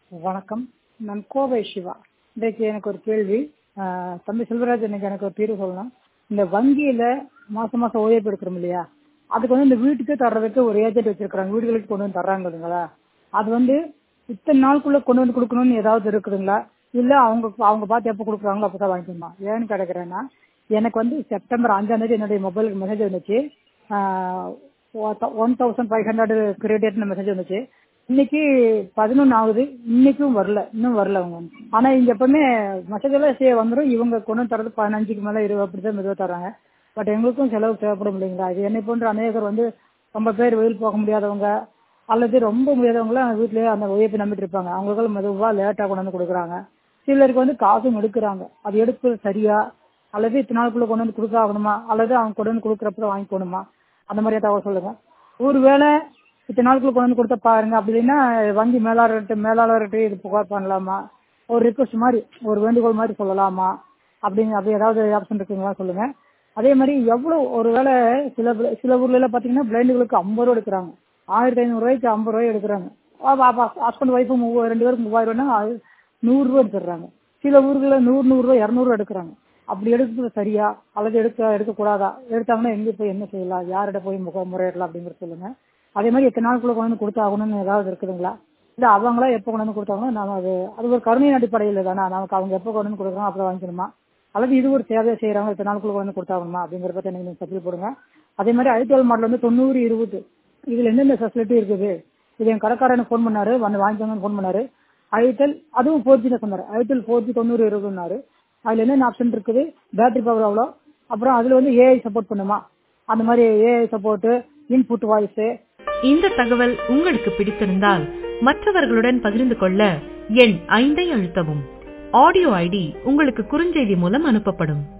வணக்கம் நான் கோவை சிவா இன்றைக்கு எனக்கு ஒரு கேள்வி ஆஹ் தம்பி செல்வராஜ் இன்னைக்கு எனக்கு ஒரு தீர்வு சொல்லணும் இந்த வங்கியில மாசம் மாசம் ஓய்வு எடுக்கிறோம் இல்லையா அதுக்கு வந்து இந்த வீட்டுக்கு தர்றதுக்கு ஒரு ஏஜென்ட் வச்சிருக்காங்க வீடுகளுக்கு கொண்டு வந்து தர்றாங்க இல்லைங்களா அது வந்து இத்தனை நாளுக்குள்ள கொண்டு வந்து கொடுக்கணும்னு ஏதாவது இருக்குதுங்களா இல்ல அவங்க அவங்க பார்த்து எப்போ கொடுக்குறாங்களோ அப்பதான் வாங்கிக்கணுமா ஏன்னு கேட்கறேன்னா எனக்கு வந்து செப்டம்பர் அஞ்சாம் தேதி என்னுடைய மொபைலுக்கு மெசேஜ் வந்துச்சு ஒன் தௌசண்ட் ஃபைவ் ஹண்ட்ரட் கிரெடிட்னு மெசேஜ் வந்துச்சு இன்னைக்கு பதினொன்று ஆகுது இன்னைக்கும் வரல இன்னும் வரல அவங்க ஆனா இங்க எப்பவுமே மெசேஜ் எல்லாம் சே வந்துடும் இவங்க கொண்டு வந்து தரது பதினஞ்சுக்கு மேல இருபது அப்படிதான் மெதுவாக தர்றாங்க பட் எங்களுக்கும் செலவு தேவைப்படும் இல்லைங்களா இது என்னை போன்ற அநேகர் வந்து ரொம்ப பேர் வெயில் போக முடியாதவங்க அல்லது ரொம்ப முடியாதவங்களாம் வீட்லயே அந்த உழைப்பு நம்பிட்டு இருப்பாங்க அவங்களுக்கு மெதுவா லேட்டா கொண்டு வந்து கொடுக்குறாங்க சிலருக்கு வந்து காசும் எடுக்கிறாங்க அது எடுக்கிறது சரியா அல்லது இத்தனை நாளுக்குள்ள கொண்டு வந்து கொடுக்க ஆகணுமா அல்லது அவங்க கொண்டு வந்து கொடுக்குறப்ப வாங்கிக்கணுமா அந்த மாதிரியா தகவல் சொல்லுங்க ஒருவேளை இத்தனை நாளுக்குள்ள கொண்டு வந்து கொடுத்த பாருங்க அப்படி இல்லைன்னா வங்கி மேலாளர்கிட்ட மேலாளர்கிட்ட இது புகார் பண்ணலாமா ஒரு ரிக்வஸ்ட் மாதிரி ஒரு வேண்டுகோள் மாதிரி சொல்லலாமா அப்படிங்க அப்படி ஏதாவது ஆப்ஷன் இருக்குங்களா சொல்லுங்க அதே மாதிரி எவ்வளவு ஒருவேளை சில சில ஊர்ல எல்லாம் பாத்தீங்கன்னா பிளைண்டுகளுக்கு ஐம்பது ரூபா எடுக்கிறாங்க ஆயிரத்தி ஐநூறு ரூபாய்க்கு ஐம்பது ரூபாய் எடுக்கிறாங்க ஹஸ்பண்ட் ஒய்ஃபு ரெண்டு பேருக்கு மூவாயிரம் ரூபாய்னா நூறு ரூபா எடுத்துடுறாங்க சில ஊர்களில் நூறு நூறு ரூபாய் இரநூறு எடுக்கிறாங்க அப்படி எடுக்கிறது சரியா அல்லது எடுக்க எடுக்கக்கூடாதா எடுத்தாங்கன்னா எங்க போய் என்ன செய்யலாம் யார்கிட்ட போய் முக முறையிடலாம் அப்படிங்கிறது சொல்லுங்க அதே மாதிரி எத்தனை நாளுக்குள்ள கொண்டு வந்து கொடுத்தாகணும்னு ஏதாவது இருக்குதுங்களா இல்ல அவங்களா எப்போ கொண்டு வந்து கொடுத்தாங்களோ நாம அது அது ஒரு கருணையின் அடிப்படையில் தானே நமக்கு அவங்க எப்போ கொண்டு வந்து கொடுக்குறோம் அப்போ வாங்கிக்கணுமா அல்லது இது ஒரு சேவையை செய்யறாங்க இத்தனை நாளுக்குள்ள கொண்டு வந்து கொடுத்தாகணுமா அப்படிங்கிறத பத்தி எனக்கு பதில் போடுங்க அதே மாதிரி ஐடிஎல் மாடல் வந்து தொண்ணூறு இருபது இதுல என்னென்ன ஃபெசிலிட்டி இருக்குது இது என் கடைக்காரனுக்கு ஃபோன் பண்ணாரு வந்து வாங்கிக்கோங்கன்னு ஃபோன் பண்ணாரு ஐடெல் அதுவும் ஃபோர் ஜி சொன்னாரு ஐடெல் ஃபோர் ஜி தொண்ணூறு இருபதுனாரு அதுல என்னென்ன ஆப்ஷன் இருக்குது பேட்டரி பவர் அவ்வளோ அப்புறம் அதுல வந்து ஏஐ சப்போர்ட் பண்ணுமா அந்த மாதிரி ஏஐ சப்போர்ட் இன்புட் வாய்ஸ் இந்த தகவல் உங்களுக்கு பிடித்திருந்தால் மற்றவர்களுடன் பகிர்ந்து கொள்ள எண் ஐந்தை அழுத்தவும் ஆடியோ ஐடி உங்களுக்கு குறுஞ்செய்தி மூலம் அனுப்பப்படும்